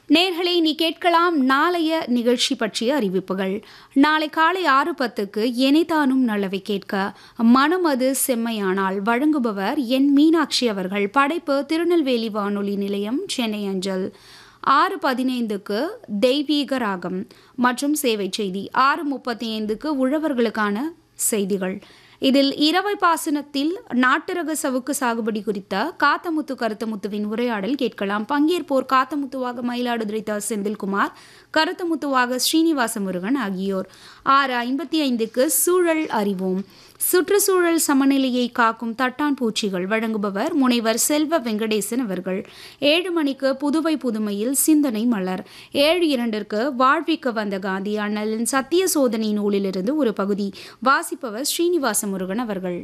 நேர்களை நீ கேட்கலாம் நாளைய நிகழ்ச்சி பற்றிய அறிவிப்புகள் நாளை காலை ஆறு பத்துக்கு எனைத்தானும் நல்லவை கேட்க மனம் அது செம்மையானால் வழங்குபவர் என் மீனாட்சி அவர்கள் படைப்பு திருநெல்வேலி வானொலி நிலையம் சென்னை அஞ்சல் ஆறு பதினைந்துக்கு தெய்வீக ராகம் மற்றும் சேவை செய்தி ஆறு முப்பத்தி ஐந்துக்கு உழவர்களுக்கான செய்திகள் இதில் இரவை பாசனத்தில் நாட்டு ரக சவுக்கு சாகுபடி குறித்த காத்தமுத்து கருத்தமுத்துவின் உரையாடல் கேட்கலாம் பங்கேற்போர் காத்தமுத்துவாக மயிலாடுதுறை த செந்தில்குமார் கருத்தமுத்துவாக ஸ்ரீனிவாச முருகன் ஆகியோர் ஆறு ஐம்பத்தி ஐந்துக்கு சூழல் அறிவோம் சுற்றுச்சூழல் சமநிலையை காக்கும் தட்டான் பூச்சிகள் வழங்குபவர் முனைவர் செல்வ வெங்கடேசன் அவர்கள் ஏழு மணிக்கு புதுவை புதுமையில் சிந்தனை மலர் ஏழு இரண்டிற்கு வாழ்விக்க வந்த காந்தி அண்ணலின் சத்திய சோதனை நூலிலிருந்து ஒரு பகுதி வாசிப்பவர் ஸ்ரீனிவாச முருகன் அவர்கள்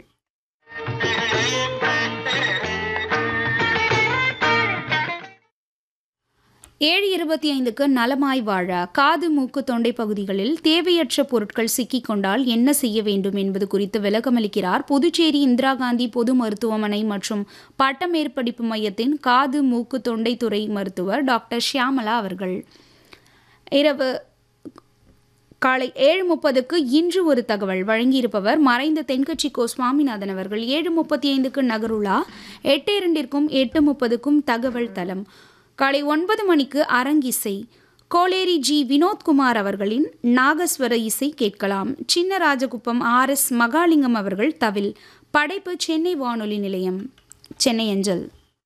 ஏழு இருபத்தி ஐந்துக்கு நலமாய் வாழ காது மூக்கு தொண்டை பகுதிகளில் தேவையற்ற பொருட்கள் சிக்கிக் கொண்டால் என்ன செய்ய வேண்டும் என்பது குறித்து விளக்கமளிக்கிறார் புதுச்சேரி இந்திரா காந்தி பொது மருத்துவமனை மற்றும் பட்டமேற்படிப்பு மையத்தின் காது மூக்கு தொண்டை துறை மருத்துவர் டாக்டர் ஷியாமலா அவர்கள் இரவு காலை ஏழு முப்பதுக்கு இன்று ஒரு தகவல் வழங்கியிருப்பவர் மறைந்த தென்கட்சி கோ சுவாமிநாதன் அவர்கள் ஏழு முப்பத்தி ஐந்துக்கு நகருலா எட்டு இரண்டிற்கும் எட்டு முப்பதுக்கும் தகவல் தலம் காலை ஒன்பது மணிக்கு அரங்கிசை கோலேரி ஜி வினோத்குமார் அவர்களின் நாகஸ்வர இசை கேட்கலாம் சின்ன ராஜகுப்பம் ஆர் எஸ் மகாலிங்கம் அவர்கள் தவில் படைப்பு சென்னை வானொலி நிலையம் சென்னை அஞ்சல்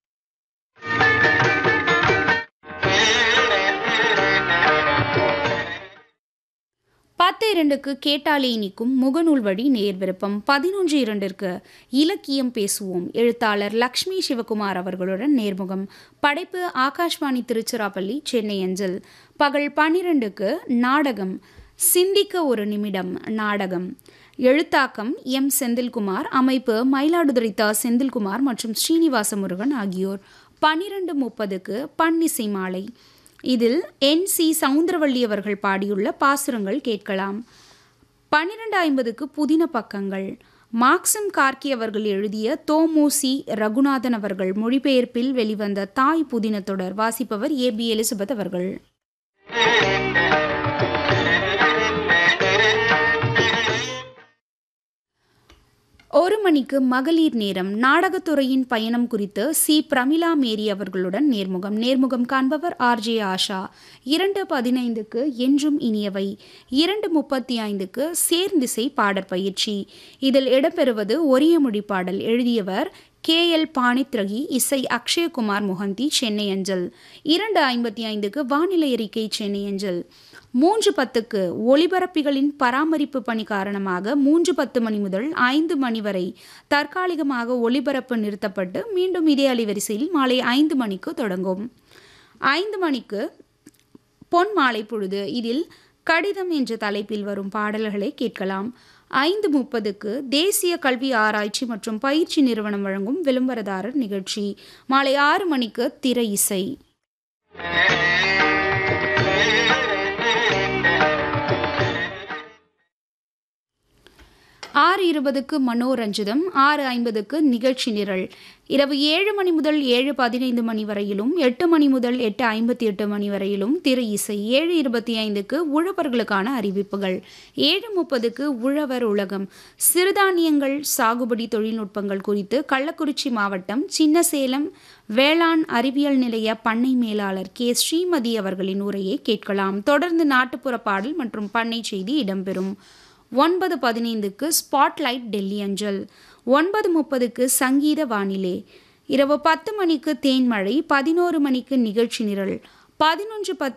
பத்து இரண்டுக்கு கேட்டாலே இனிக்கும் முகநூல் வழி நேர் விருப்பம் பதினொன்று இரண்டிற்கு இலக்கியம் பேசுவோம் எழுத்தாளர் லக்ஷ்மி சிவகுமார் அவர்களுடன் நேர்முகம் படைப்பு ஆகாஷ்வாணி திருச்சிராப்பள்ளி சென்னை அஞ்சல் பகல் பன்னிரண்டுக்கு நாடகம் சிந்திக்க ஒரு நிமிடம் நாடகம் எழுத்தாக்கம் எம் செந்தில்குமார் அமைப்பு மயிலாடுதுறை தா செந்தில்குமார் மற்றும் ஸ்ரீனிவாச முருகன் ஆகியோர் பன்னிரண்டு முப்பதுக்கு பன்னிசை மாலை இதில் என் சி சவுந்தரவள்ளி அவர்கள் பாடியுள்ள பாசுரங்கள் கேட்கலாம் பன்னிரண்டு ஐம்பதுக்கு புதின பக்கங்கள் மார்க்சம் கார்கி அவர்கள் எழுதிய தோமோசி ரகுநாதன் அவர்கள் மொழிபெயர்ப்பில் வெளிவந்த தாய் புதின தொடர் வாசிப்பவர் ஏ பி எலிசபெத் அவர்கள் ஒரு மணிக்கு மகளிர் நேரம் நாடகத்துறையின் பயணம் குறித்து சி பிரமிளா மேரி அவர்களுடன் நேர்முகம் நேர்முகம் காண்பவர் ஆர்ஜே ஆஷா இரண்டு பதினைந்துக்கு என்றும் இனியவை இரண்டு முப்பத்தி ஐந்துக்கு சேர்ந்திசை பாடற்பயிற்சி இதில் இடம்பெறுவது ஒரிய மொழி பாடல் எழுதியவர் கே எல் பாணித்ரகி இசை அக்ஷயகுமார் முகந்தி சென்னை அஞ்சல் இரண்டு ஐம்பத்தி ஐந்துக்கு வானிலை அறிக்கை சென்னை அஞ்சல் மூன்று பத்துக்கு ஒளிபரப்பிகளின் பராமரிப்பு பணி காரணமாக மூன்று பத்து மணி முதல் ஐந்து மணி வரை தற்காலிகமாக ஒளிபரப்பு நிறுத்தப்பட்டு மீண்டும் இதே அலைவரிசையில் மாலை ஐந்து மணிக்கு தொடங்கும் ஐந்து மணிக்கு பொன் மாலை பொழுது இதில் கடிதம் என்ற தலைப்பில் வரும் பாடல்களை கேட்கலாம் ஐந்து முப்பதுக்கு தேசிய கல்வி ஆராய்ச்சி மற்றும் பயிற்சி நிறுவனம் வழங்கும் விளம்பரதாரர் நிகழ்ச்சி மாலை ஆறு மணிக்கு திரை இசை ஆறு இருபதுக்கு மனோரஞ்சிதம் ஆறு ஐம்பதுக்கு நிகழ்ச்சி நிரல் இரவு ஏழு மணி முதல் ஏழு பதினைந்து மணி வரையிலும் எட்டு மணி முதல் எட்டு ஐம்பத்தி எட்டு மணி வரையிலும் திரு இசை ஏழு இருபத்தி ஐந்துக்கு உழவர்களுக்கான அறிவிப்புகள் ஏழு முப்பதுக்கு உழவர் உலகம் சிறுதானியங்கள் சாகுபடி தொழில்நுட்பங்கள் குறித்து கள்ளக்குறிச்சி மாவட்டம் சின்னசேலம் வேளாண் அறிவியல் நிலைய பண்ணை மேலாளர் கே ஸ்ரீமதி அவர்களின் உரையை கேட்கலாம் தொடர்ந்து நாட்டுப்புற பாடல் மற்றும் பண்ணை செய்தி இடம்பெறும் ஒன்பது பதினைந்துக்கு ஸ்பாட்லைட் டெல்லி அஞ்சல் ஒன்பது முப்பதுக்கு சங்கீத வானிலை இரவு பத்து மணிக்கு தேன்மழை பதினோரு மணிக்கு நிகழ்ச்சி நிரல் பதினொன்று பத்து